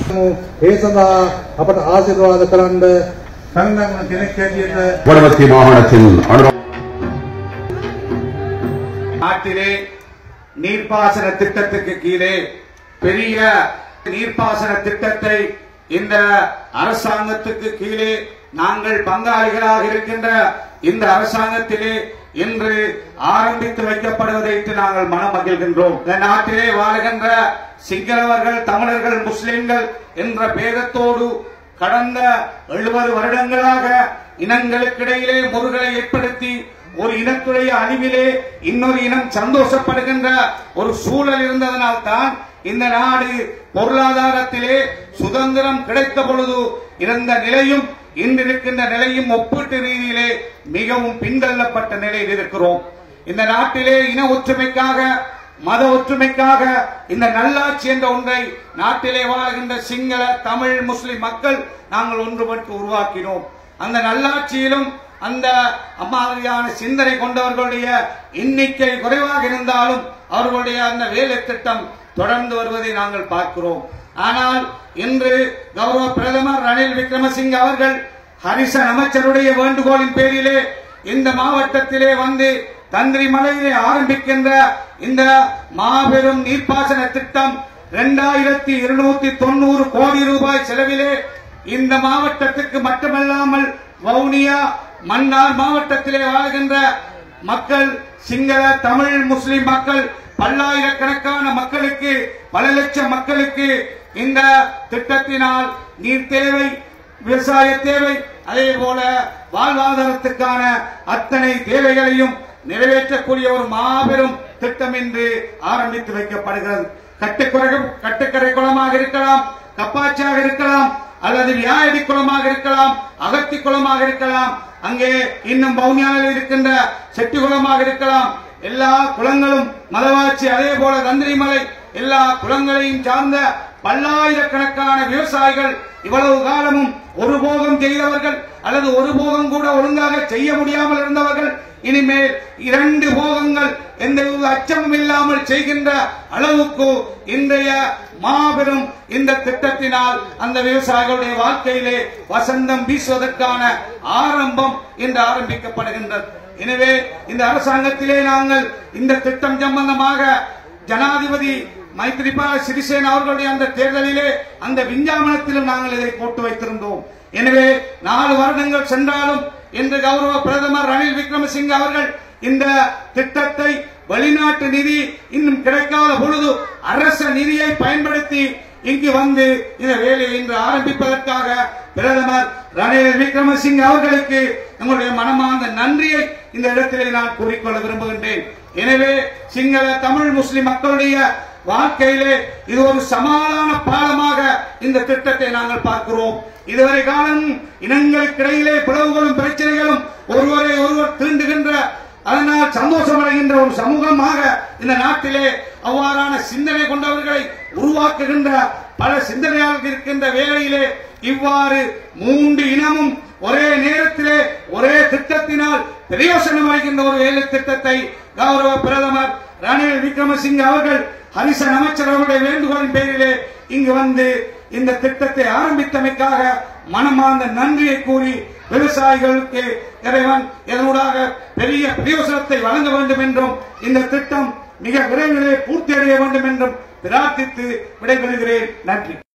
ඒ සඳහා අපට ආශිර්වාද කරන්න සංගම් කෙනෙක් හැටියට வடமத்திய மாகாணத்தில் அனுர நாட்டிலே நீர்ப்பாசன திட்டத்துக்கு கீழே பெரிய நீர்ப்பாசன திட்டத்தை இந்த அரசாங்கத்துக்கு கீழே நாங்கள் பங்காளிகளாக இருக்கின்ற இந்த அரசாங்கத்திலே இன்று ஆரம்பித்து வைக்கப்படுவதைட்டு நாங்கள் மனம் மகிழ்கின்றோம் இந்த நாட்டிலே வாழுகின்ற சிங்களவர்கள் தமிழர்கள் முஸ்லிம்கள் என்ற பேதத்தோடு கடந்த எழுபது வருடங்களாக இனங்களுக்கிடையிலே முருகலை ஏற்படுத்தி ஒரு இனத்துடைய அழிவிலே இன்னொரு இனம் சந்தோஷப்படுகின்ற ஒரு சூழல் இருந்ததனால் தான் இந்த நாடு பொருளாதாரத்திலே சுதந்திரம் கிடைத்த பொழுது இருந்த நிலையும் இன்று இருக்கின்ற நிலையும் ஒப்பீட்டு ரீதியிலே மிகவும் பின்தள்ளப்பட்ட நிலையில் இருக்கிறோம் இந்த நாட்டிலே இன ஒற்றுமைக்காக மத ஒற்றுமைக்காக இந்த நல்லாட்சி என்ற ஒன்றை நாட்டிலே வாழ்கின்ற சிங்கள தமிழ் முஸ்லிம் மக்கள் நாங்கள் ஒன்றுபட்டு உருவாக்கினோம் அந்த நல்லாட்சியிலும் அந்த அம்மாதிரியான சிந்தனை கொண்டவர்களுடைய எண்ணிக்கை குறைவாக இருந்தாலும் அவர்களுடைய அந்த வேலை திட்டம் தொடர்ந்து வருவதை நாங்கள் பார்க்கிறோம் ஆனால் இன்று கௌரவ பிரதமர் ரணில் விக்ரமசிங்க அவர்கள் ஹரிசன் அமைச்சருடைய வேண்டுகோளின் பேரிலே இந்த மாவட்டத்திலே வந்து தந்திரி மலையிலே ஆரம்பிக்கின்ற இந்த மாபெரும் நீர்ப்பாசன திட்டம் இரண்டாயிரத்தி இருநூத்தி தொண்ணூறு கோடி ரூபாய் செலவிலே இந்த மாவட்டத்துக்கு மட்டுமல்லாமல் வவுனியா மன்னார் மாவட்டத்திலே வாழ்கின்ற மக்கள் சிங்கள தமிழ் முஸ்லிம் மக்கள் பல்லாயிரக்கணக்கான மக்களுக்கு பல லட்சம் மக்களுக்கு இந்த திட்டத்தினால் நீர் தேவை விவசாய தேவை அதே போல வாழ்வாதாரத்துக்கான அத்தனை தேவைகளையும் நிறைவேற்றக்கூடிய ஒரு மாபெரும் திட்டம் என்று ஆரம்பித்து வைக்கப்படுகிறது கட்டுக்குறை கட்டுக்கரை குளமாக இருக்கலாம் கப்பாச்சியாக இருக்கலாம் அல்லது வியாயடி குளமாக இருக்கலாம் அகத்தி குளமாக இருக்கலாம் அங்கே இன்னும் பவுனியாவில் இருக்கின்ற செட்டி குளமாக இருக்கலாம் எல்லா குளங்களும் மதவாச்சி அதே போல தந்திரிமலை எல்லா குளங்களையும் சார்ந்த பல்லாயிரக்கணக்கான விவசாயிகள் இவ்வளவு காலமும் ஒரு போகம் செய்தவர்கள் அல்லது ஒரு போகம் கூட ஒழுங்காக செய்ய முடியாமல் இருந்தவர்கள் இனிமேல் இரண்டு போகங்கள் எந்த ஒரு அச்சமும் இல்லாமல் செய்கின்ற அளவுக்கு இன்றைய மாபெரும் இந்த திட்டத்தினால் அந்த விவசாயிகளுடைய வாழ்க்கையிலே வசந்தம் வீசுவதற்கான ஆரம்பம் இன்று ஆரம்பிக்கப்படுகின்றது எனவே இந்த அரசாங்கத்திலே நாங்கள் இந்த திட்டம் சம்பந்தமாக ஜனாதிபதி மைத்ரிபால சிறிசேன அவர்களுடைய அந்த தேர்தலிலே அந்த விஞ்ஞாபனத்திலும் நாங்கள் இதை போட்டு வைத்திருந்தோம் எனவே நாலு வருடங்கள் சென்றாலும் இன்று கௌரவ பிரதமர் ரணில் விக்ரமசிங்க அவர்கள் இந்த திட்டத்தை வெளிநாட்டு நிதி இன்னும் கிடைக்காத பொழுது அரச நிதியை பயன்படுத்தி இங்கு வந்து இந்த வேலையை இன்று ஆரம்பிப்பதற்காக பிரதமர் ரணில் விக்ரமசிங்க அவர்களுக்கு எங்களுடைய மனமார்ந்த நன்றியை இந்த இடத்திலே நான் கூறிக்கொள்ள விரும்புகின்றேன் எனவே சிங்கள தமிழ் முஸ்லிம் மக்களுடைய வாழ்க்கையிலே இது ஒரு சமாதான பாலமாக இந்த திட்டத்தை நாங்கள் பார்க்கிறோம் இதுவரை காலம் இனங்களுக்கிடையிலே பிளவுகளும் பிரச்சனைகளும் ஒருவரை ஒருவர் தீண்டுகின்ற அதனால் சந்தோஷமடைகின்ற ஒரு சமூகமாக இந்த நாட்டிலே அவ்வாறான சிந்தனை கொண்டவர்களை உருவாக்குகின்ற பல சிந்தனையாளர்கள் இருக்கின்ற வேளையிலே இவ்வாறு மூன்று இனமும் ஒரே நேரத்திலே ஒரே திட்டத்தினால் பிரயோசனம் அளிக்கின்ற ஒரு வேலை திட்டத்தை கௌரவ பிரதமர் ரணில் விக்ரமசிங்க அவர்கள் ஹரிசன் அமைச்சர் அவருடைய வேண்டுகோளின் பேரிலே இங்கு வந்து இந்த திட்டத்தை ஆரம்பித்தமைக்காக மனமார்ந்த நன்றியை கூறி விவசாயிகளுக்கு இறைவன் இதனூடாக பெரிய பிரயோசனத்தை வழங்க வேண்டும் என்றும் இந்த திட்டம் மிக விரைவிலே பூர்த்தி அடைய வேண்டும் என்றும் பிரார்த்தித்து விடைபெறுகிறேன் நன்றி